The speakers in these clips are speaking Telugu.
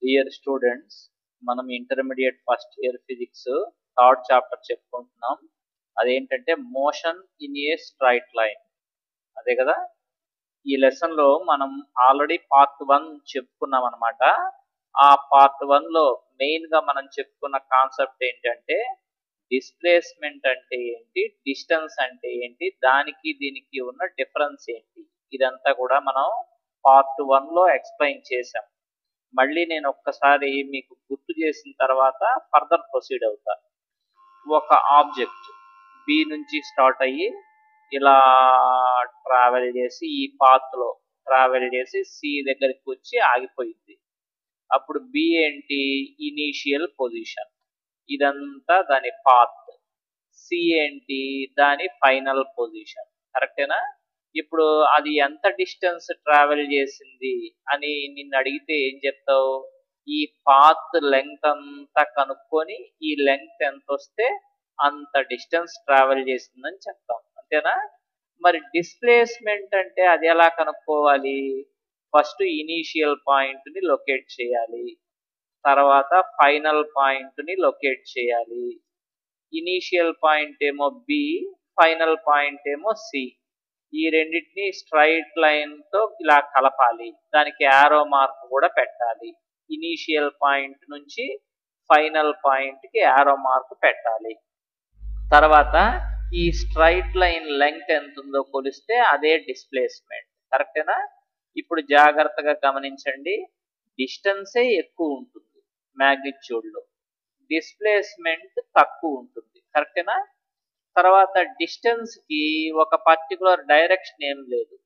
డియర్ స్టూడెంట్స్ మనం intermediate first year physics third chapter చెప్పుకుంటున్నాం అదేంటంటే motion in a straight line అదే కదా ఈ లెసన్ లో మనం ఆల్రెడీ పార్ట్ వన్ చెప్పుకున్నాం అనమాట ఆ పార్ట్ వన్ లో మెయిన్ గా మనం చెప్పుకున్న కాన్సెప్ట్ ఏంటంటే డిస్ప్లేస్మెంట్ అంటే ఏంటి డిస్టెన్స్ అంటే ఏంటి దానికి దీనికి ఉన్న డిఫరెన్స్ ఏంటి ఇదంతా కూడా మనం పార్ట్ వన్ లో ఎక్స్ప్లెయిన్ చేసాం మళ్ళీ నేను ఒక్కసారి మీకు గుర్తు చేసిన తర్వాత ఫర్దర్ ప్రొసీడ్ అవుతా ఒక ఆబ్జెక్ట్ బి నుంచి స్టార్ట్ అయ్యి ఇలా ట్రావెల్ చేసి ఈ పాత్ లో ట్రావెల్ చేసి సి దగ్గరికి వచ్చి ఆగిపోయింది అప్పుడు బి ఏంటి ఇనీషియల్ పొజిషన్ ఇదంతా దాని పాత్ సి ఏంటి దాని ఫైనల్ పొజిషన్ కరెక్టేనా ఇప్పుడు అది ఎంత డిస్టెన్స్ ట్రావెల్ చేసింది అని నిన్ను అడిగితే ఏం చెప్తావు ఈ పాత్ లెంగ్త్ అంతా కనుక్కొని ఈ లెంగ్త్ ఎంత వస్తే అంత డిస్టెన్స్ ట్రావెల్ చేసిందని చెప్తాం అంతేనా మరి డిస్ప్లేస్మెంట్ అంటే అది ఎలా కనుక్కోవాలి ఫస్ట్ ఇనీషియల్ పాయింట్ ని లొకేట్ చేయాలి తర్వాత ఫైనల్ పాయింట్ ని లొకేట్ చేయాలి ఇనీషియల్ పాయింట్ ఏమో బి ఫైనల్ పాయింట్ ఏమో సి ఈ రెండింటిని స్ట్రైట్ లైన్ తో ఇలా కలపాలి దానికి యారో మార్క్ కూడా పెట్టాలి ఇనీషియల్ పాయింట్ నుంచి ఫైనల్ పాయింట్ కి యారో మార్క్ పెట్టాలి తర్వాత ఈ స్ట్రైట్ లైన్ లెంగ్త్ ఎంత ఉందో కొలిస్తే అదే డిస్ప్లేస్మెంట్ కరెక్టేనా ఇప్పుడు జాగ్రత్తగా గమనించండి డిస్టెన్సే ఎక్కువ ఉంటుంది మ్యాగ్నిట్యూడ్ లో డిస్ప్లేస్మెంట్ తక్కువ ఉంటుంది కరెక్టేనా తర్వాత డిస్టెన్స్ కి ఒక పర్టికులర్ డైరెక్షన్ ఏం లేదు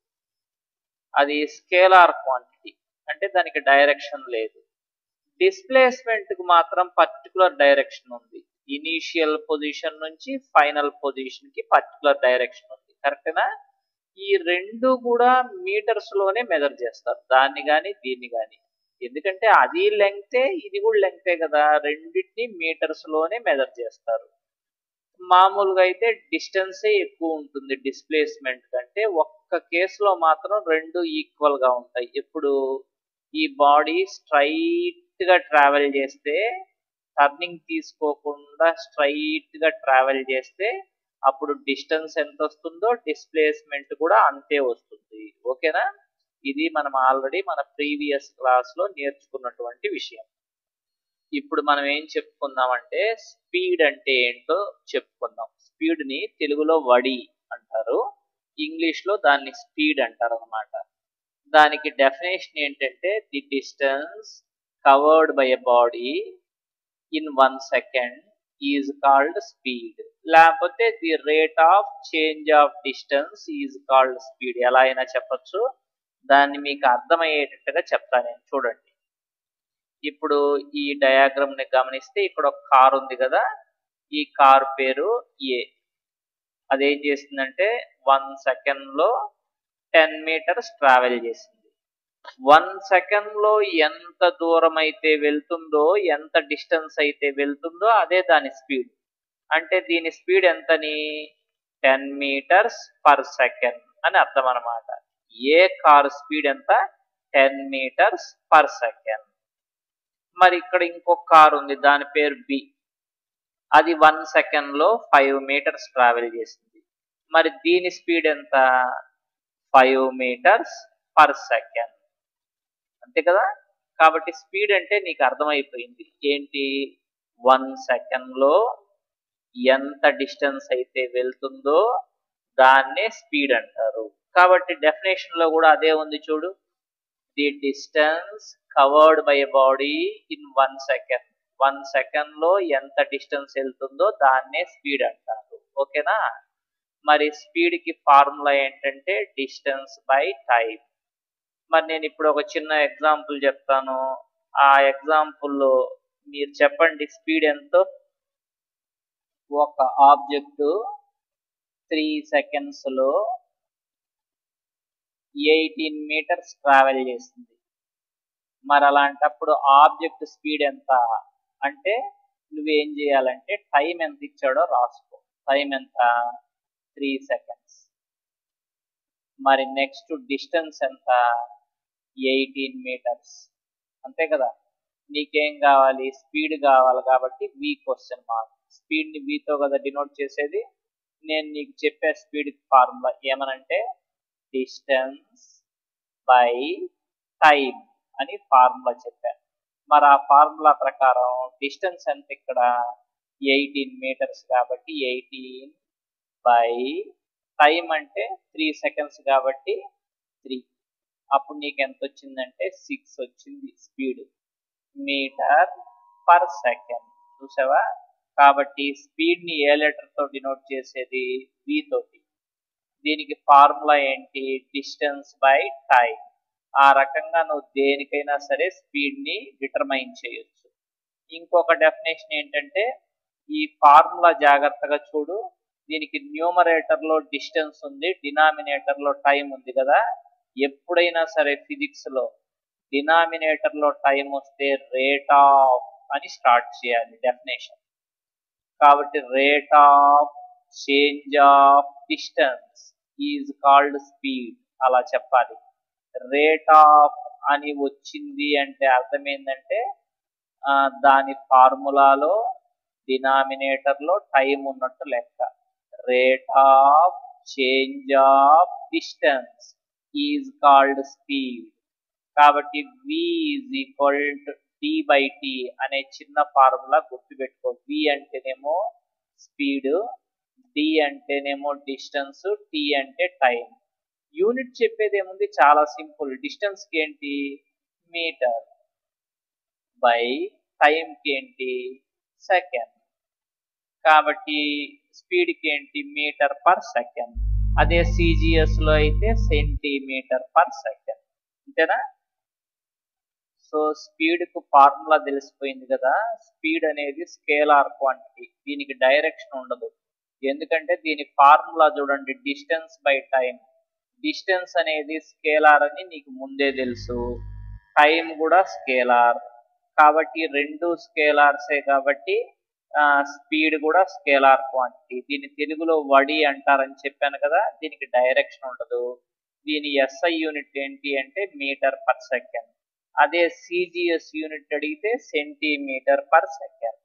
అది స్కేలార్ క్వాంటిటీ అంటే దానికి డైరెక్షన్ లేదు డిస్ప్లేస్మెంట్ కి మాత్రం పర్టికులర్ డైరెక్షన్ ఉంది ఇనీషియల్ పొజిషన్ నుంచి ఫైనల్ పొజిషన్ కి పర్టికులర్ డైరెక్షన్ ఉంది కరెక్టేనా ఈ రెండు కూడా మీటర్స్ లోనే మెజర్ చేస్తారు దాన్ని కానీ దీన్ని కానీ ఎందుకంటే అది లెంగ్తే ఇది కూడా లెంగ్తే కదా రెండింటిని మీటర్స్ లోనే మెజర్ చేస్తారు మామూలుగా అయితే డిస్టెన్సే ఎక్కువ ఉంటుంది డిస్ప్లేస్మెంట్ కంటే ఒక్క కేసులో మాత్రం రెండు ఈక్వల్ గా ఉంటాయి ఎప్పుడు ఈ బాడీ స్ట్రైట్ గా ట్రావెల్ చేస్తే టర్నింగ్ తీసుకోకుండా స్ట్రైట్ గా ట్రావెల్ చేస్తే అప్పుడు డిస్టెన్స్ ఎంత వస్తుందో డిస్ప్లేస్మెంట్ కూడా అంతే వస్తుంది ఓకేనా ఇది మనం ఆల్రెడీ మన ప్రీవియస్ క్లాస్ లో నేర్చుకున్నటువంటి విషయం ఇప్పుడు మనం ఏం చెప్పుకుందామంటే స్పీడ్ అంటే ఏంటో చెప్పుకుందాం స్పీడ్ ని తెలుగులో వడి అంటారు ఇంగ్లీష్ లో దాన్ని స్పీడ్ అంటారు అనమాట దానికి డెఫినేషన్ ఏంటంటే the distance covered by a body in one second is called speed లేకపోతే the rate of change of distance is called speed ఎలా అయినా చెప్పొచ్చు దాన్ని మీకు అర్థమయ్యేటట్టుగా చెప్తా నేను చూడండి ఇప్పుడు ఈ డయాగ్రామ్ ని గమనిస్తే ఇక్కడ ఒక కార్ ఉంది కదా ఈ కార్ పేరు ఏ అదేం చేసిందంటే వన్ సెకండ్ లో టెన్ మీటర్స్ ట్రావెల్ చేసింది వన్ సెకండ్ లో ఎంత దూరం అయితే వెళ్తుందో ఎంత డిస్టెన్స్ అయితే వెళ్తుందో అదే దాని స్పీడ్ అంటే దీని స్పీడ్ ఎంతని టెన్ మీటర్స్ పర్ సెకండ్ అని అర్థం అనమాట ఏ కార్ స్పీడ్ ఎంత టెన్ మీటర్స్ పర్ సెకండ్ మరి ఇక్కడ ఇంకొక కార్ ఉంది దాని పేరు బి అది వన్ సెకండ్ లో ఫైవ్ మీటర్స్ ట్రావెల్ చేసింది మరి దీని స్పీడ్ ఎంత ఫైవ్ మీటర్స్ పర్ సెకండ్ అంతే కదా కాబట్టి స్పీడ్ అంటే నీకు అర్థమైపోయింది ఏంటి వన్ సెకండ్ లో ఎంత డిస్టెన్స్ అయితే వెళ్తుందో దాన్నే స్పీడ్ అంటారు కాబట్టి డెఫినేషన్ లో కూడా అదే ఉంది చూడు the distance covered by body in one second one second లో ఎంత డిస్టెన్స్ వెళ్తుందో దాన్నే స్పీడ్ అంటారు ఓకేనా మరి స్పీడ్ కి ఫార్ములా ఏంటంటే డిస్టెన్స్ బై టైం మరి నేను ఇప్పుడు ఒక చిన్న ఎగ్జాంపుల్ చెప్తాను ఆ ఎగ్జాంపుల్లో మీరు చెప్పండి స్పీడ్ ఎంతో ఒక ఆబ్జెక్ట్ త్రీ సెకండ్స్ లో ఎయిటీన్ మీటర్స్ ట్రావెల్ చేసింది మరి అలాంటప్పుడు ఆబ్జెక్ట్ స్పీడ్ ఎంత అంటే నువ్వేం చేయాలంటే టైం ఎంత ఇచ్చాడో రాసుకో టైం ఎంత త్రీ సెకండ్స్ మరి నెక్స్ట్ డిస్టెన్స్ ఎంత ఎయిటీన్ మీటర్స్ అంతే కదా నీకేం కావాలి స్పీడ్ కావాలి కాబట్టి వి క్వశ్చన్ మార్క్ స్పీడ్ ని వీతో కదా డినోట్ చేసేది నేను నీకు చెప్పే స్పీడ్ ఫార్ములా ఏమనంటే డిస్టెన్స్ బై టైం అని ఫార్ములా చెప్పాను మరి ఆ ఫార్ములా ప్రకారం డిస్టెన్స్ ఎంత ఇక్కడ ఎయిటీన్ మీటర్స్ కాబట్టి ఎయిటీన్ బై టైం అంటే త్రీ సెకండ్స్ కాబట్టి త్రీ అప్పుడు నీకు ఎంత వచ్చిందంటే సిక్స్ వచ్చింది స్పీడ్ మీటర్ పర్ సెకండ్ చూసావా కాబట్టి స్పీడ్ ని ఏ లెటర్ తో డినోట్ చేసేది వి తోటి దీనికి ఫార్ములా ఏంటి డిస్టెన్స్ బై టైం ఆ రకంగా నువ్వు దేనికైనా సరే స్పీడ్ ని డిటర్మైన్ చేయొచ్చు ఇంకొక డెఫినేషన్ ఏంటంటే ఈ ఫార్ములా జాగ్రత్తగా చూడు దీనికి న్యూమరేటర్ లో డిస్టెన్స్ ఉంది డినామినేటర్ లో టైం ఉంది కదా ఎప్పుడైనా సరే ఫిజిక్స్ లో డినామినేటర్ లో టైం వస్తే రేట్ ఆఫ్ అని స్టార్ట్ చేయాలి డెఫినేషన్ కాబట్టి rate of change of distance is called speed అలా చెప్పాలి రేట్ ఆఫ్ అని వచ్చింది అంటే అర్థం ఏంటంటే దాని ఫార్ములాలో డినామినేటర్ లో టైం ఉన్నట్టు లెక్క rate of change of distance is called speed కాబట్టి v is equal to D by T అనే చిన్న ఫార్ములా గుర్తుపెట్టుకో v అంటేనేమో స్పీడ్ డి అంటేనేమో డిస్టెన్స్ టీ అంటే టైం యూనిట్ చెప్పేది ఏముంది చాలా సింపుల్ డిస్టెన్స్ కి ఏంటి మీటర్ బై టైంకి ఏంటి సెకండ్ కాబట్టి స్పీడ్కి ఏంటి మీటర్ పర్ సెకండ్ అదే సిజిఎస్ లో అయితే సెంటీమీటర్ పర్ సెకండ్ అంతేనా సో స్పీడ్ కు ఫార్ములా తెలిసిపోయింది కదా స్పీడ్ అనేది స్కేలార్ క్వాంటిటీ దీనికి డైరెక్షన్ ఉండదు ఎందుకంటే దీని ఫార్ములా చూడండి డిస్టెన్స్ బై టైం డిస్టెన్స్ అనేది స్కేలార్ అని నీకు ముందే తెలుసు టైం కూడా స్కేలార్ కాబట్టి రెండు స్కేలార్సే కాబట్టి స్పీడ్ కూడా స్కేలార్ క్వాంటిటీ దీన్ని తెలుగులో వడి అంటారని చెప్పాను కదా దీనికి డైరెక్షన్ ఉండదు దీని ఎస్ఐ యూనిట్ ఏంటి అంటే మీటర్ పర్ సెకండ్ అదే సిజిఎస్ యూనిట్ అడిగితే సెంటీమీటర్ పర్ సెకండ్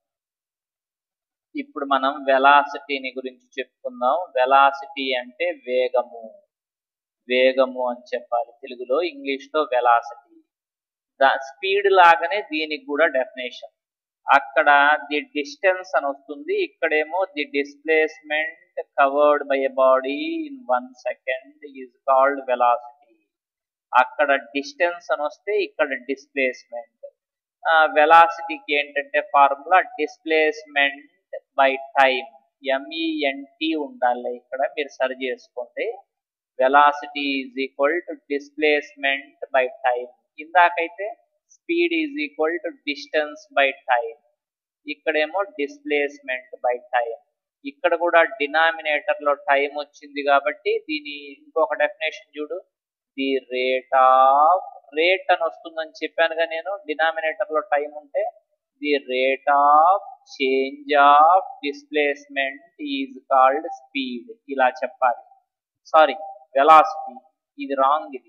ఇప్పుడు మనం వెలాసిటీని గురించి చెప్పుకుందాం వెలాసిటీ అంటే వేగము వేగము అని చెప్పాలి తెలుగులో ఇంగ్లీష్లో వెలాసిటీ దా స్పీడ్ లాగానే దీనికి కూడా డెఫినేషన్ అక్కడ ది డిస్టెన్స్ అని వస్తుంది ఇక్కడేమో the displacement covered by a body in one second is called velocity అక్కడ డిస్టెన్స్ అని వస్తే ఇక్కడ డిస్ప్లేస్మెంట్ వెలాసిటీకి ఏంటంటే formula displacement by time MENT ఉండాలి ఇక్కడ మీరు సరి చేసుకోండి velocity is equal to displacement by time ఇందాకైతే speed is equal to distance by time ఇక్కడేమో డిస్ప్లేస్మెంట్ బై టైం ఇక్కడ కూడా డినామినేటర్ లో టైం వచ్చింది కాబట్టి దీని ఇంకొక డెఫినేషన్ చూడు ది రేట్ ఆఫ్ రేట్ అని వస్తుందని చెప్పానుగా నేను డినామినేటర్ లో టైం ఉంటే the rate of change of displacement is called speed ఇలా చెప్పాలి సారీ వెలాసిటీ ఇది రాంగ్ ఇది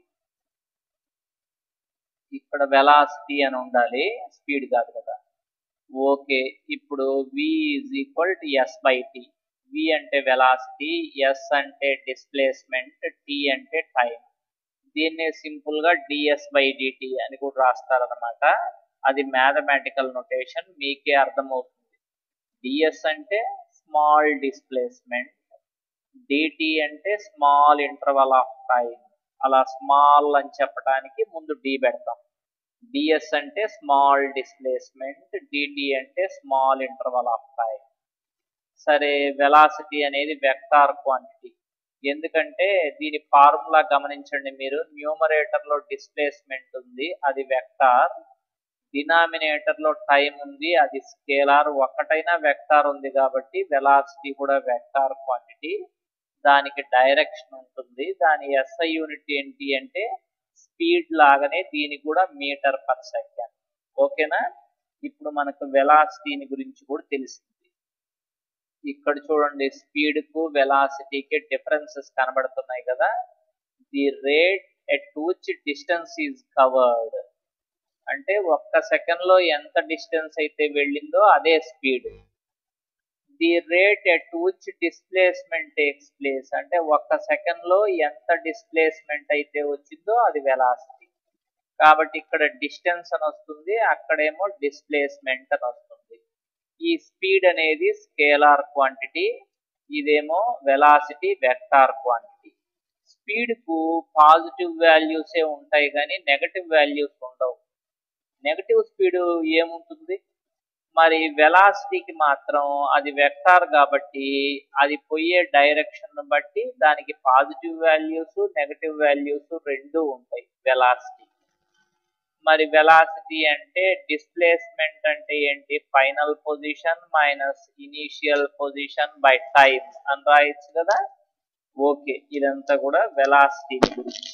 ఇక్కడ వెలాసిటీ అని ఉండాలి స్పీడ్ కాదు కదా ఓకే ఇప్పుడు V is equal to S by T V అంటే వెలాసిటీ ఎస్ అంటే డిస్ప్లేస్మెంట్ టీ అంటే టైం దీన్నే సింపుల్ గా డిఎస్ బై డిటి అని కూడా రాస్తారనమాట అది మ్యాథమెటికల్ నొటేషన్ మీకే అర్థమవుతుంది డిఎస్ అంటే స్మాల్ డిస్ప్లేస్మెంట్ డిటి అంటే స్మాల్ ఇంటర్వల్ ఆఫ్ టైం అలా స్మాల్ అని చెప్పడానికి ముందు డి పెడతాం డిఎస్ అంటే స్మాల్ డిస్ప్లేస్మెంట్ డిటి అంటే స్మాల్ ఇంటర్వల్ ఆఫ్ టైం సరే వెలాసిటీ అనేది వెక్టార్ క్వాంటిటీ ఎందుకంటే దీని ఫార్ములా గమనించండి మీరు న్యూమరేటర్ లో డిస్ప్లేస్మెంట్ ఉంది అది వెక్టార్ డినామినేటర్ లో టైం ఉంది అది స్కేలార్ ఒక్కటైనా వెక్టార్ ఉంది కాబట్టి వెలాసిటీ కూడా వెక్టార్ క్వాంటిటీ దానికి డైరెక్షన్ ఉంటుంది దాని ఎస్ఐ యూనిట్ ఏంటి అంటే స్పీడ్ లాగానే దీనికి కూడా మీటర్ పర్ సెకండ్ ఓకేనా ఇప్పుడు మనకు వెలాసిటీని గురించి కూడా తెలిసింది ఇక్కడ చూడండి స్పీడ్ కు వెలాసిటీకి డిఫరెన్సెస్ కనబడుతున్నాయి కదా the rate at which distance is covered అంటే ఒక్క సెకండ్ లో ఎంత డిస్టెన్స్ అయితే వెళ్ళిందో అదే speed the rate at which displacement takes place అంటే ఒక్క సెకండ్ లో ఎంత డిస్ప్లేస్మెంట్ అయితే వచ్చిందో అది వెలాసిటీ కాబట్టి ఇక్కడ డిస్టెన్స్ అని వస్తుంది అక్కడేమో డిస్ప్లేస్మెంట్ అని వస్తుంది ఈ స్పీడ్ అనేది స్కేలార్ క్వాంటిటీ ఇదేమో వెలాసిటీ వెక్టార్ క్వాంటిటీ స్పీడ్ కు పాజిటివ్ వాల్యూసే ఉంటాయి కానీ నెగటివ్ వాల్యూస్ ఉండవు నెగటివ్ స్పీడ్ ఏముంటుంది మరి వెలాసిటీకి మాత్రం అది వెక్టార్ కాబట్టి అది పోయే డైరెక్షన్ బట్టి దానికి పాజిటివ్ వాల్యూస్ నెగటివ్ వాల్యూస్ రెండు ఉంటాయి వెలాసిటీ మరి వెలాసిటీ అంటే డిస్ప్లేస్మెంట్ అంటే ఏంటి final position minus initial position by time అని రాయొచ్చు కదా ఓకే ఇదంతా కూడా వెలాసిటీ గురించి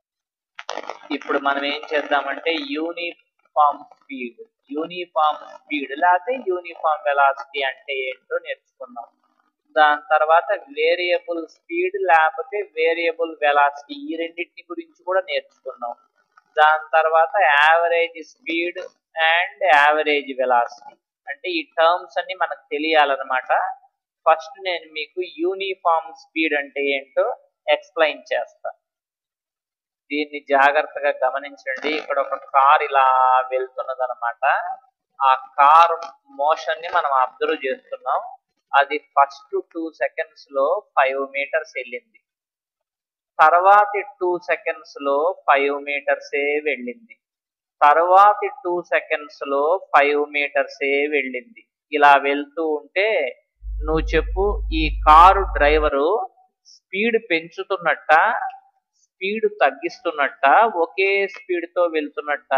ఇప్పుడు మనం ఏం చేద్దామంటే యూనిఫామ్ స్పీడ్ యూనిఫామ్ స్పీడ్ లేకపోతే యూనిఫామ్ వెలాసిటీ అంటే ఏంటో నేర్చుకున్నాం దాని తర్వాత వేరియబుల్ స్పీడ్ లేకపోతే వేరియబుల్ వెలాసిటీ ఈ రెండింటిని గురించి కూడా నేర్చుకున్నాం దాని తర్వాత average speed and average velocity అంటే ఈ టర్మ్స్ అన్ని మనకు తెలియాలన్నమాట ఫస్ట్ నేను మీకు యూనిఫామ్ స్పీడ్ అంటే ఏంటో ఎక్స్ప్లెయిన్ చేస్తా దీన్ని జాగ్రత్తగా గమనించండి ఇక్కడ ఒక కార్ ఇలా వెళ్తున్నది అనమాట ఆ కార్ మోషన్ ని మనం అబ్జర్వ్ చేస్తున్నాం అది ఫస్ట్ టూ సెకండ్స్ లో ఫైవ్ మీటర్స్ వెళ్ళింది తర్వాతి టూ సెకండ్స్ లో ఫైవ్ మీటర్సే వెళ్ళింది తర్వాతి టూ సెకండ్స్ లో ఫైవ్ మీటర్సే వెళ్ళింది ఇలా వెళ్తూ ఉంటే నువ్వు చెప్పు ఈ కారు డ్రైవరు స్పీడ్ పెంచుతున్నట్ట స్పీడ్ తగ్గిస్తున్నట్ట ఒకే స్పీడ్ తో వెళ్తున్నట్ట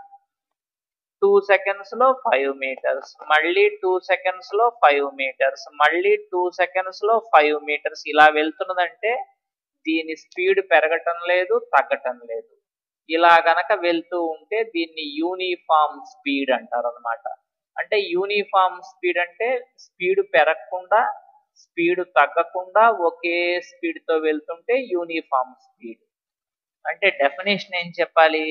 టూ సెకండ్స్ లో ఫైవ్ మీటర్స్ మళ్ళీ టూ సెకండ్స్ లో ఫైవ్ మీటర్స్ మళ్ళీ టూ సెకండ్స్ లో ఫైవ్ మీటర్స్ ఇలా వెళ్తున్నదంటే దీని స్పీడ్ పెరగటం లేదు తగ్గటం లేదు ఇలా గనక వెళ్తూ ఉంటే దీన్ని యూనిఫామ్ స్పీడ్ అంటారు అనమాట అంటే యూనిఫామ్ స్పీడ్ అంటే స్పీడ్ పెరగకుండా స్పీడ్ తగ్గకుండా ఒకే స్పీడ్ తో వెళ్తుంటే యూనిఫామ్ స్పీడ్ అంటే డెఫినేషన్ ఏం చెప్పాలి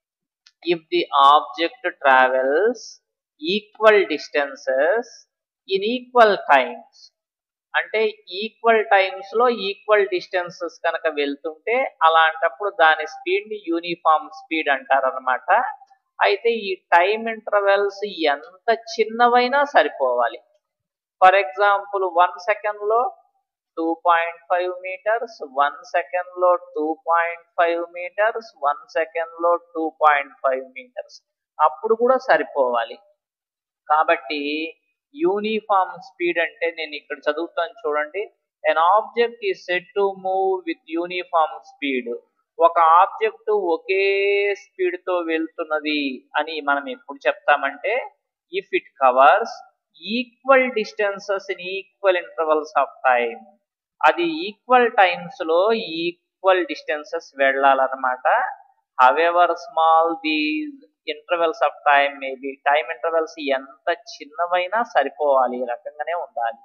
if the object travels equal distances in equal times అంటే ఈక్వల్ టైమ్స్ లో ఈక్వల్ డిస్టెన్సెస్ కనుక వెళ్తుంటే అలాంటప్పుడు దాని స్పీడ్ ని యూనిఫామ్ స్పీడ్ అంటారు అనమాట అయితే ఈ టైం ఇంటర్వెల్స్ ఎంత చిన్నవైనా సరిపోవాలి ఫర్ ఎగ్జాంపుల్ వన్ సెకండ్ లో two point five metres one second లో two point five metres one second లో టూ పాయింట్ ఫైవ్ మీటర్స్ అప్పుడు కూడా సరిపోవాలి కాబట్టి యూనిఫామ్ స్పీడ్ అంటే నేను ఇక్కడ చదువుతాను చూడండి an object is set to move with uniform speed ఒక ఆబ్జెక్ట్ ఒకే స్పీడ్ తో వెళ్తున్నది అని మనం ఎప్పుడు చెప్తామంటే if it covers equal distances in equal intervals of time అది ఈక్వల్ టైమ్స్ లో ఈక్వల్ డిస్టెన్సెస్ వెళ్ళాలన్నమాట however small these intervals of time may be time intervals ఎంత చిన్నవైనా సరిపోవాలి ఈ రకంగానే ఉండాలి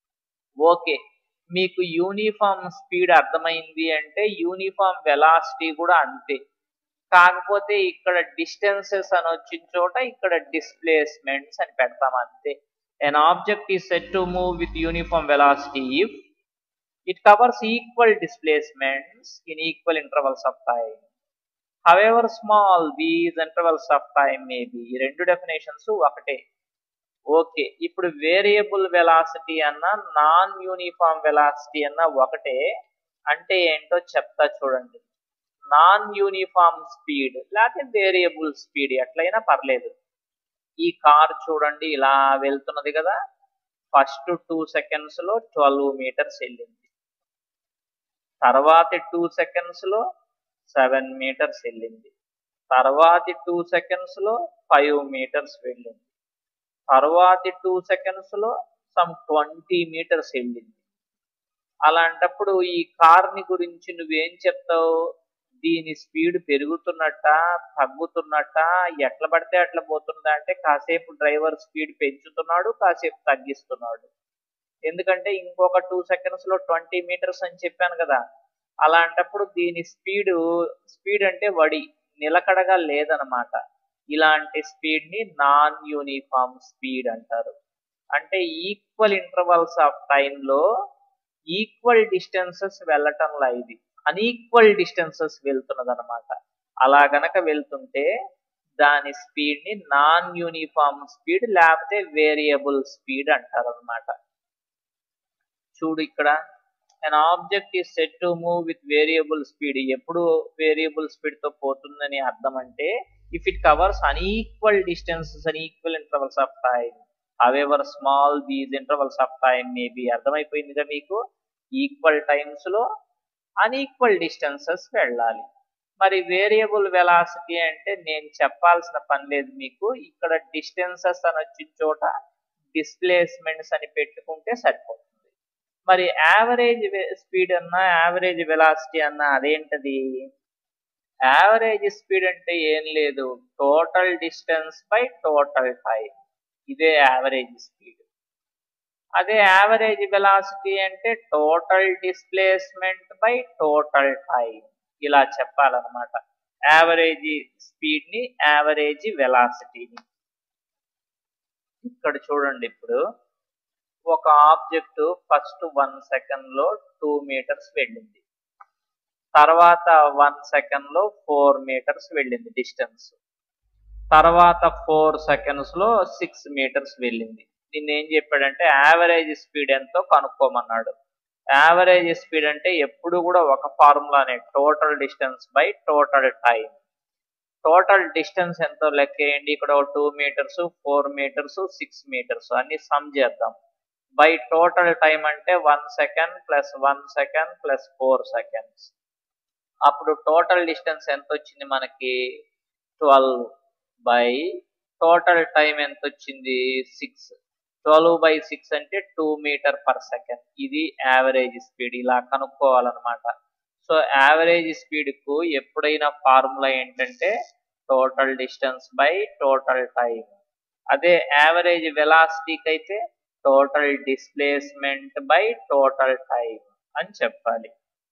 ఓకే మీకు యూనిఫామ్ స్పీడ్ అర్థమైంది అంటే యూనిఫామ్ వెలాసిటీ కూడా అంతే కాకపోతే ఇక్కడ డిస్టెన్సెస్ అని వచ్చిన చోట ఇక్కడ డిస్ప్లేస్మెంట్స్ అని పెడతాం అంతే an object is said to move with uniform velocity if it covers equal displacements in equal intervals of time. However small these intervals of time may be. ఈ రెండు డెఫినేషన్స్ ఒకటే ఓకే ఇప్పుడు వేరియబుల్ వెలాసిటీ అన్న నాన్ యూనిఫామ్ వెలాసిటీ అన్న ఒకటే అంటే ఏంటో చెప్తా చూడండి నాన్ యూనిఫామ్ స్పీడ్ లేకపోతే వేరియబుల్ స్పీడ్ ఎట్లయినా పర్లేదు ఈ కార్ చూడండి ఇలా వెళ్తున్నది కదా ఫస్ట్ టూ సెకండ్స్ లో ట్వెల్వ్ మీటర్స్ వెళ్ళింది తర్వాతి టూ సెకండ్స్ లో సెవెన్ మీటర్స్ వెళ్ళింది తర్వాతి టూ సెకండ్స్ లో ఫైవ్ మీటర్స్ వెళ్ళింది తర్వాతి టూ సెకండ్స్ లో సమ్ ట్వంటీ మీటర్స్ వెళ్ళింది అలాంటప్పుడు ఈ కార్ని గురించి నువ్వేం చెప్తావు దీని స్పీడ్ పెరుగుతున్నట్ట తగ్గుతున్నట్ట ఎట్లా పడితే అట్లా పోతుందా అంటే కాసేపు డ్రైవర్ స్పీడ్ పెంచుతున్నాడు కాసేపు తగ్గిస్తున్నాడు ఎందుకంటే ఇంకొక టూ సెకండ్స్ లో ట్వంటీ మీటర్స్ అని చెప్పాను కదా అలాంటప్పుడు దీని స్పీడ్ స్పీడ్ అంటే వడి నిలకడగా లేదనమాట ఇలాంటి స్పీడ్ ని నాన్ యూనిఫామ్ స్పీడ్ అంటారు అంటే ఈక్వల్ ఇంటర్వల్స్ ఆఫ్ టైంలో ఈక్వల్ డిస్టెన్సెస్ వెళ్ళటంలా ఇది అన్ఈక్వల్ డిస్టెన్సెస్ వెళ్తున్నది అనమాట అలా గనక వెళ్తుంటే దాని స్పీడ్ ని నాన్ యూనిఫామ్ స్పీడ్ లేకపోతే వేరియబుల్ స్పీడ్ అంటారు అనమాట చూడు ఇక్కడ an object is set to move with variable speed ఎప్పుడు వేరియబుల్ స్పీడ్ తో పోతుందని అర్థం అంటే if it covers unequal distances and equal intervals of time however small these intervals of time maybe అర్థమైపోయిందిగా మీకు ఈక్వల్ టైమ్స్ లో అన్ఈక్వల్ డిస్టెన్సెస్ వెళ్ళాలి మరి వేరియబుల్ వెలాసిటీ అంటే నేను చెప్పాల్సిన పని లేదు మీకు ఇక్కడ డిస్టెన్సెస్ అని వచ్చిన చోట డిస్ప్లేస్మెంట్స్ అని పెట్టుకుంటే సరిపోతుంది మరి యావరేజ్ స్పీడ్ అన్నా యావరేజ్ వెలాసిటీ అన్నా అదేంటది యావరేజ్ స్పీడ్ అంటే ఏం లేదు total distance by total time ఇదే యావరేజ్ స్పీడ్ అదే యావరేజ్ వెలాసిటీ అంటే total displacement by total time ఇలా చెప్పాలన్నమాట యావరేజ్ స్పీడ్ ని యావరేజ్ వెలాసిటీని ఇక్కడ చూడండి ఇప్పుడు ఒక ఆబ్జెక్ట్ ఫస్ట్ వన్ సెకండ్ లో టూ మీటర్స్ వెళ్ళింది తర్వాత వన్ సెకండ్ లో ఫోర్ మీటర్స్ వెళ్ళింది డిస్టెన్స్ తర్వాత ఫోర్ సెకండ్స్ లో సిక్స్ మీటర్స్ వెళ్ళింది దీన్ని ఏం చెప్పాడంటే యావరేజ్ స్పీడ్ ఎంతో కనుక్కోమన్నాడు యావరేజ్ స్పీడ్ అంటే ఎప్పుడు కూడా ఒక ఫార్ములానే total distance by total time total distance ఎంతో లెక్కేయండి ఇక్కడ two metres four metres six metres అన్ని సమ్ చేద్దాం బై టోటల్ టైం అంటే one second plus one second plus four seconds అప్పుడు టోటల్ డిస్టెన్స్ ఎంత వచ్చింది మనకి ట్వెల్వ్ బై టోటల్ టైం ఎంత వచ్చింది సిక్స్ ట్వెల్వ్ బై సిక్స్ అంటే టూ మీటర్ పర్ సెకండ్ ఇది యావరేజ్ స్పీడ్ ఇలా కనుక్కోవాలన్నమాట సో యావరేజ్ స్పీడ్కు ఎప్పుడైనా ఫార్ములా ఏంటంటే total distance by total time అదే యావరేజ్ వెలాసిటీకి అయితే total displacement by total time అని చెప్పాలి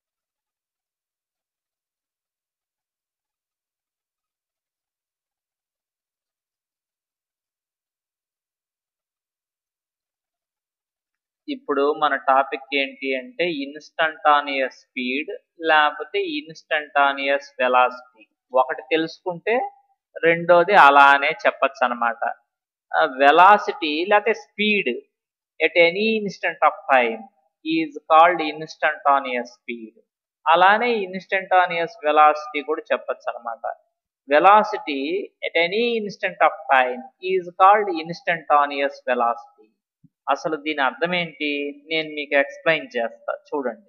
ఇప్పుడు మన టాపిక్ ఏంటి అంటే ఇన్స్టంటానియస్ స్పీడ్ లేకపోతే ఇన్స్టంటానియస్ వెలాసిటీ ఒకటి తెలుసుకుంటే రెండోది అలానే చెప్పచ్చు అనమాట వెలాసిటీ లేకపోతే speed at any instant of time is called instantaneous speed అలానే ఇన్స్టంటానియస్ వెలాసిటీ కూడా చెప్పచ్చు అనమాట velocity at any instant of time is called instantaneous velocity అసలు దీని అర్థం ఏంటి నేను మీకు ఎక్స్ప్లెయిన్ చేస్తా చూడండి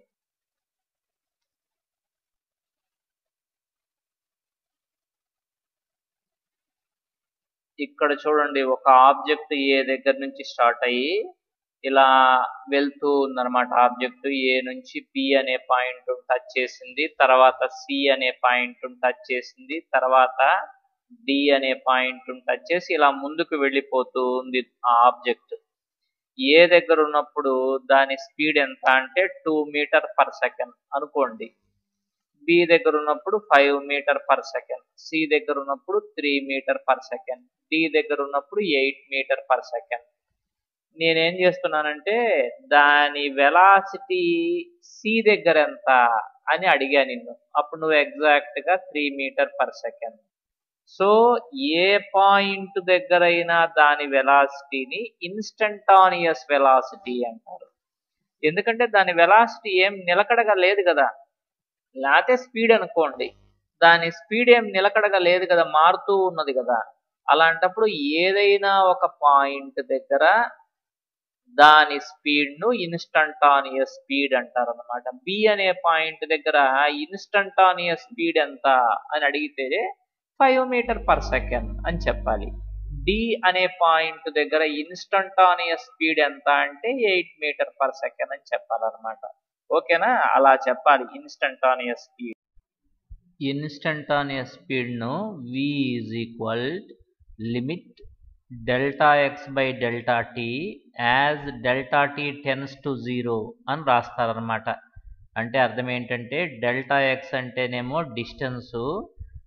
ఇక్కడ చూడండి ఒక ఆబ్జెక్ట్ ఏ దగ్గర నుంచి స్టార్ట్ అయ్యి ఇలా వెళ్తూ ఉందన్నమాట ఆబ్జెక్ట్ ఏ నుంచి పి అనే పాయింట్ టచ్ చేసింది తర్వాత సి అనే పాయింట్ టచ్ చేసింది తర్వాత డి అనే పాయింట్ టచ్ చేసి ఇలా ముందుకు వెళ్ళిపోతూ ఉంది ఆ ఆబ్జెక్ట్ ఏ దగ్గర ఉన్నప్పుడు దాని స్పీడ్ ఎంత అంటే టూ మీటర్ పర్ సెకండ్ అనుకోండి బి దగ్గర ఉన్నప్పుడు five metre per second C దగ్గర ఉన్నప్పుడు three metre per second D దగ్గర ఉన్నప్పుడు ఎయిట్ మీటర్ పర్ సెకండ్ నేనేం చేస్తున్నానంటే దాని వెలాసిటీ సి దగ్గర ఎంత అని అడిగా నిన్ను అప్పుడు నువ్వు ఎగ్జాక్ట్ గా three metre per second so a point దగ్గరైనా దాని వెలాసిటీని ఇన్స్టంటానియస్ వెలాసిటీ అంటారు ఎందుకంటే దాని వెలాసిటీ ఏం నిలకడగా లేదు కదా లేకపోతే స్పీడ్ అనుకోండి దాని స్పీడ్ ఏం నిలకడగా లేదు కదా మారుతూ ఉన్నది కదా అలాంటప్పుడు ఏదైనా ఒక పాయింట్ దగ్గర దాని స్పీడ్ ను ఇన్స్టంటానియస్ స్పీడ్ అంటారు అనమాట బి అనే పాయింట్ దగ్గర ఇన్స్టంటానియస్ స్పీడ్ ఎంత అని అడిగితే ఫైవ్ మీటర్ పర్ సెకండ్ అని చెప్పాలి డి అనే పాయింట్ దగ్గర ఇన్స్టంటానియస్ స్పీడ్ ఎంత అంటే ఎయిట్ మీటర్ పర్ సెకండ్ అని చెప్పాలన్నమాట ఓకేనా అలా చెప్పాలి ఇన్స్టంటానియస్ స్పీడ్ ఇన్స్టంటానియస్ స్పీడ్ను V is equal limit delta X by delta T as delta T tends to zero అని రాస్తారనమాట అంటే అర్థం ఏంటంటే డెల్టా ఎక్స్ అంటేనేమో డిస్టెన్సు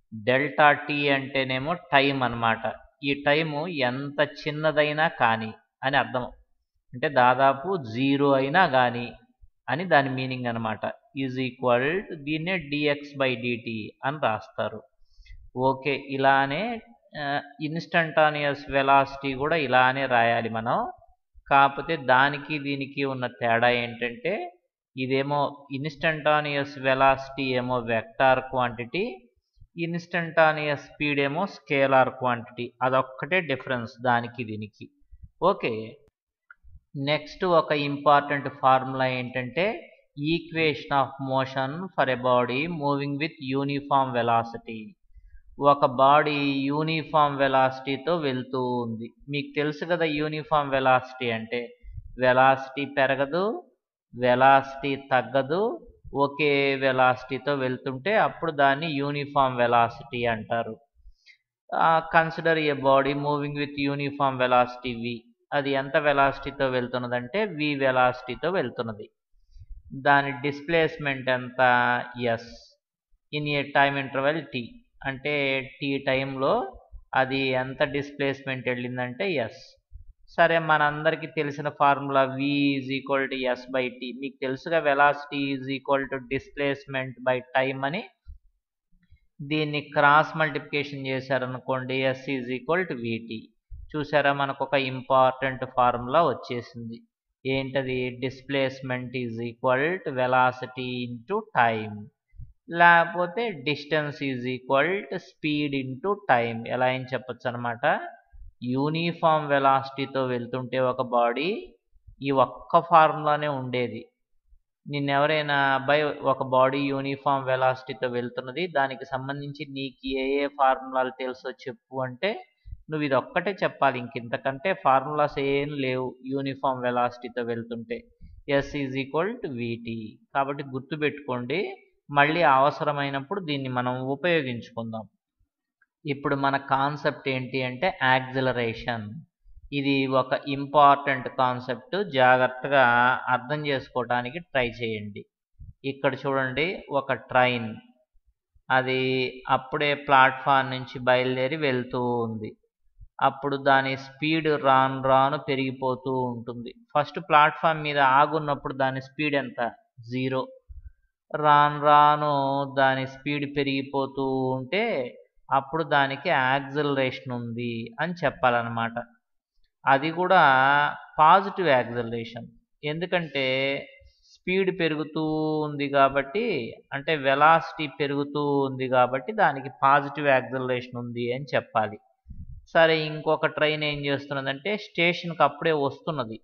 డెల్టా టీ అంటేనేమో టైం అన్నమాట ఈ టైము ఎంత చిన్నదైనా కానీ అని అర్థం అంటే దాదాపు జీరో అయినా కానీ అని దాని మీనింగ్ అనమాట ఈజ్ ఈక్వల్ దీన్నే డిఎక్స్ బై డిటి అని రాస్తారు ఓకే ఇలానే ఇన్స్టంటానియస్ వెలాసిటీ కూడా ఇలానే రాయాలి మనం కాకపోతే దానికి దీనికి ఉన్న తేడా ఏంటంటే ఇదేమో ఇన్స్టంటానియస్ వెలాసిటీ ఏమో వెక్టార్ క్వాంటిటీ ఇన్స్టంటానియస్ స్పీడ్ ఏమో స్కేలార్ క్వాంటిటీ అదొక్కటే డిఫరెన్స్ దానికి దీనికి ఓకే నెక్స్ట్ ఒక ఇంపార్టెంట్ ఫార్ములా ఏంటంటే equation of motion for a body moving with uniform velocity ఒక బాడీ యూనిఫామ్ వెలాసిటీతో వెళ్తూ ఉంది మీకు తెలుసు కదా యూనిఫామ్ వెలాసిటీ అంటే వెలాసిటీ పెరగదు వెలాసిటీ తగ్గదు ఒకే వెలాసిటీతో వెళ్తుంటే అప్పుడు దాన్ని యూనిఫామ్ వెలాసిటీ అంటారు consider a body moving with uniform velocity V అది ఎంత వెలాసిటీతో వెళ్తున్నదంటే వి వెలాసిటీతో వెళ్తున్నది దాని డిస్ప్లేస్మెంట్ ఎంత S in a time interval T అంటే టీ టైంలో అది ఎంత డిస్ప్లేస్మెంట్ వెళ్ళిందంటే ఎస్ సరే మనందరికీ తెలిసిన formula V is equal to S by T మీకు తెలుసుగా velocity is equal to displacement by time అని దీన్ని క్రాస్ మల్టిప్లికేషన్ చేశారనుకోండి S is equal to V T చూసారా మనకు ఒక ఇంపార్టెంట్ ఫార్ములా వచ్చేసింది ఏంటది displacement is equal to velocity into time లేకపోతే distance is equal to speed into time ఎలా ఏం చెప్పొచ్చు అనమాట యూనిఫామ్ వెలాసిటీతో వెళ్తుంటే ఒక బాడీ ఈ ఒక్క ఫార్ములానే ఉండేది నిన్నెవరైనా అబ్బాయి ఒక బాడీ యూనిఫామ్ వెలాసిటీతో వెళ్తున్నది దానికి సంబంధించి నీకు ఏ ఏ ఫార్ములాలు తెలుసో చెప్పు అంటే నువ్వు ఇది ఒక్కటే చెప్పాలి ఇంకింతకంటే ఫార్ములాస్ ఏం లేవు యూనిఫామ్ వెలాసిటీతో వెళ్తుంటే S is equal to V T కాబట్టి గుర్తుపెట్టుకోండి మళ్ళీ అవసరమైనప్పుడు దీన్ని మనం ఉపయోగించుకుందాం ఇప్పుడు మన కాన్సెప్ట్ ఏంటి అంటే యాక్సిలరేషన్ ఇది ఒక ఇంపార్టెంట్ కాన్సెప్ట్ జాగ్రత్తగా అర్థం చేసుకోవడానికి ట్రై చేయండి ఇక్కడ చూడండి ఒక ట్రైన్ అది అప్పుడే ప్లాట్ఫామ్ నుంచి బయలుదేరి వెళ్తూ ఉంది అప్పుడు దాని స్పీడ్ రాను రాను పెరిగిపోతూ ఉంటుంది ఫస్ట్ ప్లాట్ఫామ్ మీద ఆగున్నప్పుడు దాని స్పీడ్ ఎంత జీరో రాను రాను దాని స్పీడ్ పెరిగిపోతూ ఉంటే అప్పుడు దానికి యాక్సిలరేషన్ ఉంది అని చెప్పాలన్నమాట అది కూడా పాజిటివ్ యాక్సిలరేషన్ ఎందుకంటే స్పీడ్ పెరుగుతూ ఉంది కాబట్టి అంటే వెలాసిటీ పెరుగుతూ ఉంది కాబట్టి దానికి పాజిటివ్ యాక్సిలరేషన్ ఉంది అని చెప్పాలి సరే ఇంకొక ట్రైన్ ఏం చేస్తున్నదంటే స్టేషన్కి అప్పుడే వస్తున్నది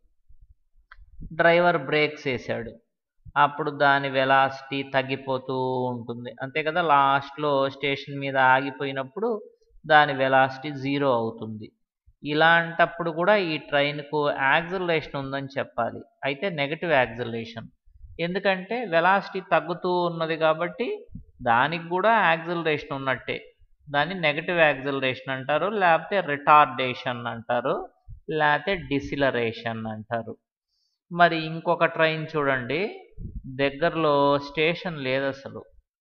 డ్రైవర్ బ్రేక్స్ వేసాడు అప్పుడు దాని వెలాసిటీ తగ్గిపోతూ ఉంటుంది అంతే కదా లాస్ట్లో స్టేషన్ మీద ఆగిపోయినప్పుడు దాని వెలాసిటీ జీరో అవుతుంది ఇలాంటప్పుడు కూడా ఈ ట్రైన్కు యాక్సిలరేషన్ ఉందని చెప్పాలి అయితే నెగటివ్ యాక్సిలరేషన్ ఎందుకంటే వెలాసిటీ తగ్గుతూ ఉన్నది కాబట్టి దానికి కూడా యాక్సిలరేషన్ ఉన్నట్టే దాన్ని నెగటివ్ యాక్సిలరేషన్ అంటారు లేకపోతే రిటార్డేషన్ అంటారు లేకపోతే డిసిలరేషన్ అంటారు మరి ఇంకొక ట్రైన్ చూడండి దగ్గరలో స్టేషన్ లేదు అసలు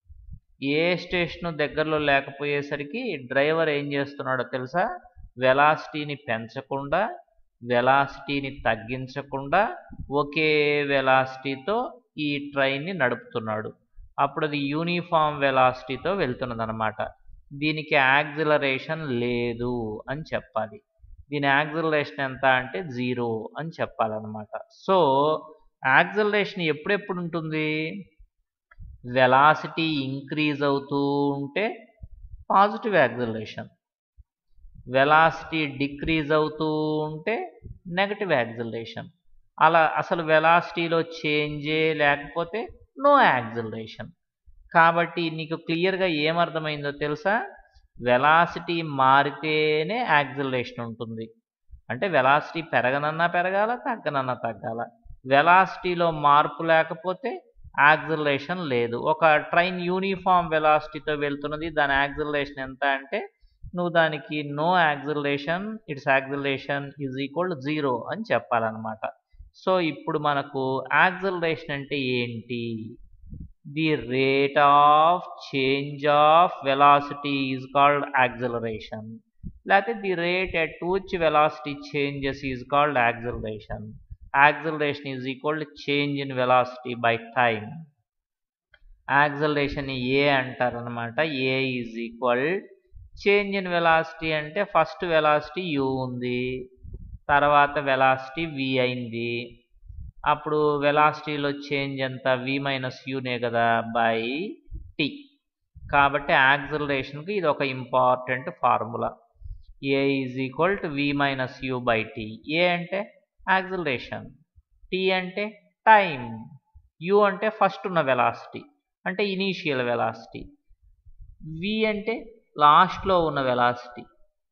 ఏ స్టేషను దగ్గరలో లేకపోయేసరికి డ్రైవర్ ఏం చేస్తున్నాడో తెలుసా వెలాసిటీని పెంచకుండా వెలాసిటీని తగ్గించకుండా ఒకే వెలాసిటీతో ఈ ట్రైన్ని నడుపుతున్నాడు అప్పుడు అది యూనిఫామ్ వెలాసిటీతో వెళ్తున్నది అనమాట దీనికి యాక్సిలరేషన్ లేదు అని చెప్పాలి దీని యాక్సిలరేషన్ ఎంత అంటే జీరో అని చెప్పాలన్నమాట సో యాక్సిలరేషన్ ఎప్పుడెప్పుడు ఉంటుంది వెలాసిటీ ఇంక్రీజ్ అవుతూ ఉంటే పాజిటివ్ యాక్సిలరేషన్ వెలాసిటీ డిక్రీజ్ అవుతూ ఉంటే నెగటివ్ యాక్సిలరేషన్ అలా అసలు వెలాసిటీలో చేంజే లేకపోతే నో యాక్సిలరేషన్ కాబట్టి నీకు క్లియర్గా ఏమర్థమైందో తెలుసా వెలాసిటీ మారితేనే యాక్సిలరేషన్ ఉంటుంది అంటే వెలాసిటీ పెరగనన్నా పెరగాల తగ్గనన్నా తగ్గాల వెలాసిటీలో మార్పు లేకపోతే యాక్సిలరేషన్ లేదు ఒక ట్రైన్ యూనిఫామ్ వెలాసిటీతో వెళ్తున్నది దాని యాక్సిలరేషన్ ఎంత అంటే నువ్వు దానికి no acceleration it's acceleration is equal zero అని చెప్పాలన్నమాట సో ఇప్పుడు మనకు యాక్సిలరేషన్ అంటే ఏంటి the rate of change of velocity is called acceleration లేకపోతే the rate at which velocity changes is called acceleration acceleration is equal to change in velocity by time acceleration A అంటారనమాట A is equal change in velocity అంటే ఫస్ట్ వెలాసిటీ యూ ఉంది తర్వాత వెలాసిటీ వి అయింది అప్పుడు వెలాసిటీలో చేంజ్ ఎంత వి మైనస్ యూనే కదా బై టీ కాబట్టి యాక్సలరేషన్కి ఇది ఒక important formula A is equal to V minus U by T A అంటే యాక్సలరేషన్ టీ అంటే టైం యూ అంటే ఫస్ట్ ఉన్న వెలాసిటీ అంటే ఇనీషియల్ వెలాసిటీ వి అంటే లాస్ట్లో ఉన్న వెలాసిటీ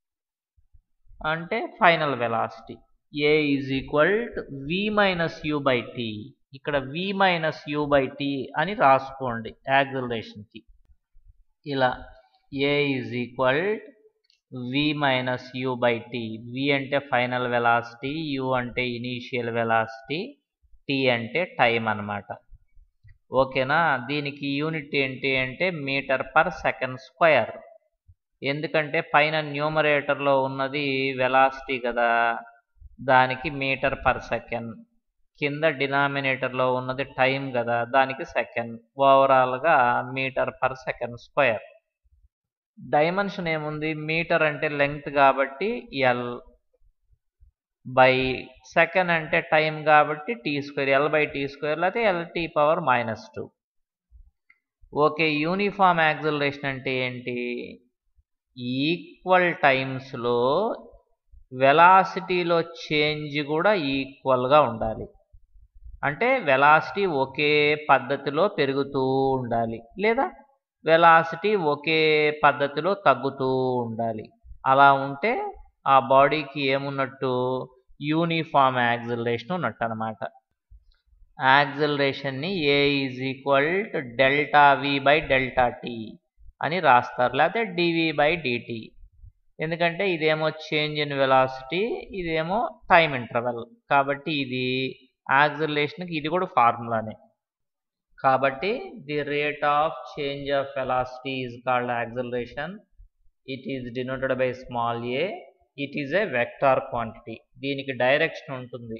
అంటే final velocity A is equal to V minus U by T ఇక్కడ V minus U by T అని రాసుకోండి యాక్సలరేషన్కి ఇలా A is equal V minus U by T V అంటే ఫైనల్ వెలాసిటీ యూ అంటే ఇనీషియల్ వెలాసిటీ టీ అంటే టైం అన్నమాట ఓకేనా దీనికి యూనిట్ ఏంటి అంటే మీటర్ పర్ సెకండ్ స్క్వేర్ ఎందుకంటే పైన న్యూమరేటర్లో ఉన్నది వెలాసిటీ కదా దానికి మీటర్ పర్ సెకండ్ కింద డినామినేటర్లో ఉన్నది టైం కదా దానికి సెకండ్ ఓవరాల్గా metre per second square dimension ఏముంది మీటర్ అంటే లెంగ్త్ కాబట్టి ఎల్ బై సెకండ్ అంటే టైం కాబట్టి T square L by T square లేకపోతే L T power minus two okay uniform acceleration అంటే ఏంటి ఈక్వల్ టైమ్స్లో వెలాసిటీలో చేంజ్ కూడా ఈక్వల్గా ఉండాలి అంటే వెలాసిటీ ఒకే పద్ధతిలో పెరుగుతూ ఉండాలి లేదా వెలాసిటీ ఒకే పద్ధతిలో తగ్గుతూ ఉండాలి అలా ఉంటే ఆ బాడీకి ఏమున్నట్టు యూనిఫామ్ యాక్సిలరేషన్ ఉన్నట్టు అనమాట యాక్సిలరేషన్ని A is equal to delta V by delta T అని రాస్తారు లేకపోతే డివి బై డిటి ఎందుకంటే ఇదేమో చేంజ్ ఇన్ వెలాసిటీ ఇదేమో టైం ఇంటర్వెల్ కాబట్టి ఇది యాక్సిలరేషన్కి ఇది కూడా ఫార్ములానే కాబట్టి the rate of change of velocity is called acceleration it is denoted by small A it is a vector quantity దీనికి డైరెక్షన్ ఉంటుంది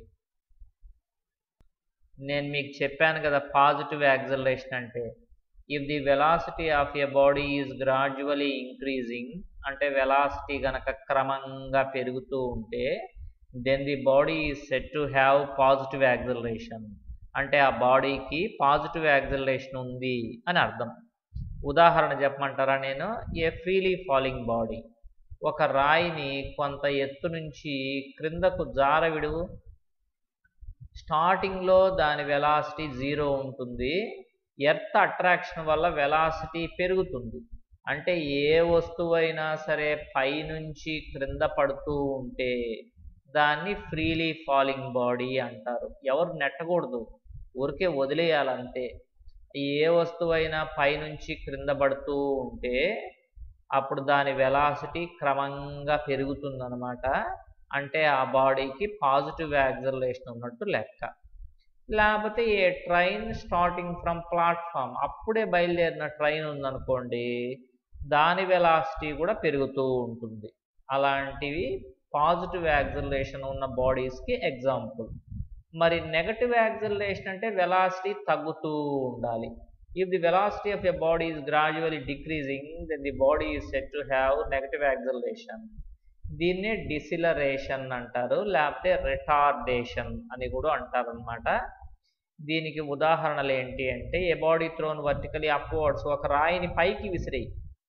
నేను మీకు చెప్పాను కదా పాజిటివ్ యాక్సిలరేషన్ అంటే if the velocity of a body is gradually increasing అంటే వెలాసిటీ గనక క్రమంగా పెరుగుతూ ఉంటే then the body is set to have positive acceleration అంటే ఆ బాడీకి పాజిటివ్ యాక్సిలరేషన్ ఉంది అని అర్థం ఉదాహరణ చెప్పమంటారా నేను ఏ ఫ్రీలీ ఫాలింగ్ బాడీ ఒక రాయిని కొంత ఎత్తు నుంచి క్రిందకు జార విడువు స్టార్టింగ్లో దాని వెలాసిటీ జీరో ఉంటుంది ఎర్త్ అట్రాక్షన్ వల్ల వెలాసిటీ పెరుగుతుంది అంటే ఏ వస్తువు అయినా సరే పైనుంచి క్రింద పడుతూ ఉంటే దాన్ని ఫ్రీలీ ఫాలింగ్ బాడీ అంటారు ఎవరు నెట్టకూడదు ఊరికే వదిలేయాలంతే ఏ వస్తువు అయినా పైనుంచి క్రింద పడుతూ ఉంటే అప్పుడు దాని వెలాసిటీ క్రమంగా పెరుగుతుందన్నమాట అంటే ఆ బాడీకి పాజిటివ్ యాక్సలరేషన్ ఉన్నట్టు లెక్క లేకపోతే a train starting from platform అప్పుడే బయలుదేరిన ట్రైన్ ఉందనుకోండి దాని వెలాసిటీ కూడా పెరుగుతూ ఉంటుంది అలాంటివి పాజిటివ్ యాక్సలరేషన్ ఉన్న బాడీస్కి ఎగ్జాంపుల్ మరి నెగటివ్ యాక్సలరేషన్ అంటే వెలాసిటీ తగ్గుతూ ఉండాలి if the velocity of a body is gradually decreasing then the body is set to have negative acceleration దీన్నే డిసిలరేషన్ అంటారు లేకపోతే రిటార్డేషన్ అని కూడా అంటారు అనమాట దీనికి ఉదాహరణలు ఏంటి అంటే a body thrown vertically upwards ఒక రాయిని పైకి విసిరేయి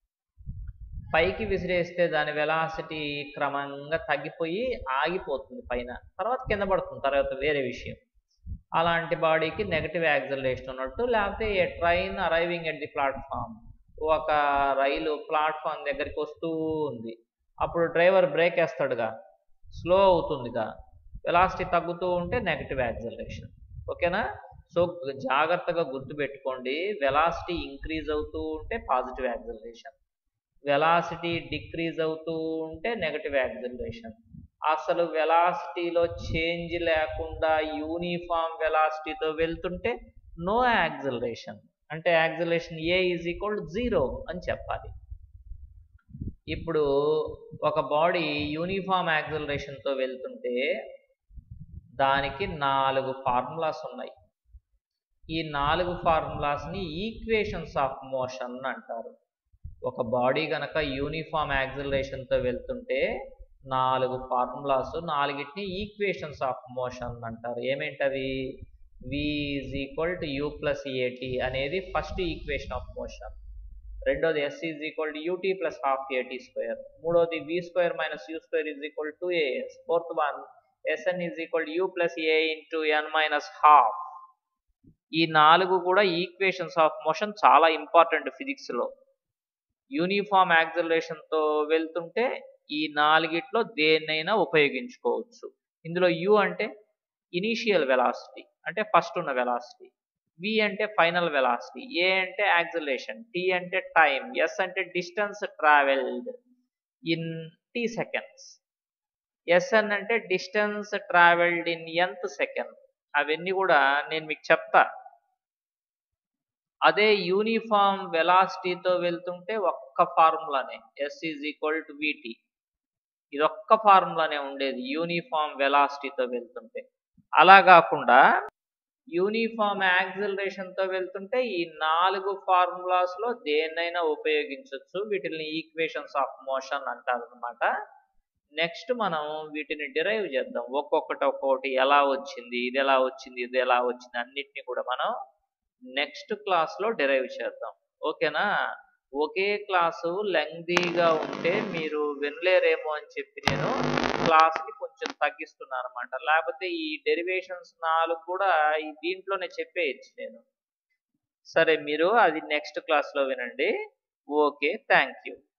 పైకి విసిరేస్తే దాని వెలాసిటీ క్రమంగా తగ్గిపోయి ఆగిపోతుంది పైన తర్వాత కింద పడుతుంది తర్వాత వేరే విషయం అలాంటి బాడీకి నెగటివ్ యాక్సలరేషన్ ఉన్నట్టు లేకపోతే a train arriving at the platform ఒక రైలు ప్లాట్ఫామ్ దగ్గరికి వస్తూ ఉంది అప్పుడు డ్రైవర్ బ్రేక్ వేస్తాడుగా స్లో అవుతుందిగా వెలాసిటీ తగ్గుతూ ఉంటే నెగటివ్ యాక్సలరేషన్ ఓకేనా సో జాగ్రత్తగా గుర్తుపెట్టుకోండి వెలాసిటీ ఇంక్రీజ్ అవుతూ ఉంటే పాజిటివ్ యాక్సలరేషన్ వెలాసిటీ డిక్రీజ్ అవుతూ ఉంటే నెగటివ్ యాక్సలరేషన్ అసలు వెలాసిటీలో చేంజ్ లేకుండా యూనిఫామ్ వెలాసిటీతో వెళ్తుంటే నో యాక్సలరేషన్ అంటే acceleration A is equal to zero అని చెప్పాలి ఇప్పుడు ఒక బాడీ యూనిఫామ్ యాక్సిలరేషన్తో వెళ్తుంటే దానికి నాలుగు ఫార్ములాస్ ఉన్నాయి ఈ నాలుగు ఫార్ములాస్ని ఈక్వేషన్స్ ఆఫ్ మోషన్ అంటారు ఒక బాడీ గనక యూనిఫామ్ యాక్సిలరేషన్తో వెళ్తుంటే నాలుగు ఫార్ములాస్ నాలుగిటిని ఈక్వేషన్స్ ఆఫ్ మోషన్ అంటారు ఏమేంటవి V is equal to U plus A T అనేది ఫస్ట్ ఈక్వేషన్ ఆఫ్ మోషన్ రెండోది S is equal to U T plus half A T square మూడోది V square minus U square is equal to A S fourth one S N is equal to U plus A into N minus half ఈ నాలుగు కూడా ఈక్వేషన్స్ ఆఫ్ మోషన్ చాలా ఇంపార్టెంట్ ఫిజిక్స్లో యూనిఫామ్ యాక్సిలరేషన్తో వెళ్తుంటే ఈ నాలుగిట్లో దేన్నైనా ఉపయోగించుకోవచ్చు ఇందులో యు అంటే ఇనీషియల్ వెలాసిటీ అంటే ఫస్ట్ ఉన్న వెలాసిటీ వి అంటే ఫైనల్ వెలాసిటీ ఏ అంటే యాక్సిలేషన్ టీ అంటే టైం ఎస్ అంటే distance travelled in T seconds S N అంటే distance travelled in nth second అవన్నీ కూడా నేను మీకు చెప్తా అదే యూనిఫామ్ వెలాసిటీతో వెళ్తుంటే ఒక్క ఫార్ములానే S is equal to V T ఇది ఒక్క ఫార్ములానే ఉండేది యూనిఫామ్ వెలాసిటీతో వెళ్తుంటే అలా కాకుండా యూనిఫామ్ యాక్సిలరేషన్తో వెళ్తుంటే ఈ నాలుగు ఫార్ములాస్లో దేన్నైనా ఉపయోగించవచ్చు వీటిని ఈక్వేషన్స్ ఆఫ్ మోషన్ అంటారు అనమాట నెక్స్ట్ మనం వీటిని డిరైవ్ చేద్దాం ఒక్కొక్కటి ఒక్కొక్కటి ఎలా వచ్చింది ఇది ఎలా వచ్చింది ఇది ఎలా వచ్చింది అన్నిటిని కూడా మనం నెక్స్ట్ క్లాస్లో డిరైవ్ చేద్దాం ఓకేనా ఒకే క్లాసు లెంగ్దీగా ఉంటే మీరు వినలేరేమో అని చెప్పి నేను క్లాస్ని కొంచెం తగ్గిస్తున్నాను అనమాట లేకపోతే ఈ డెరివేషన్స్ నాలుగు కూడా ఈ దీంట్లోనే చెప్పేయచ్చు నేను సరే మీరు అది నెక్స్ట్ క్లాస్లో వినండి ఓకే థ్యాంక్ యూ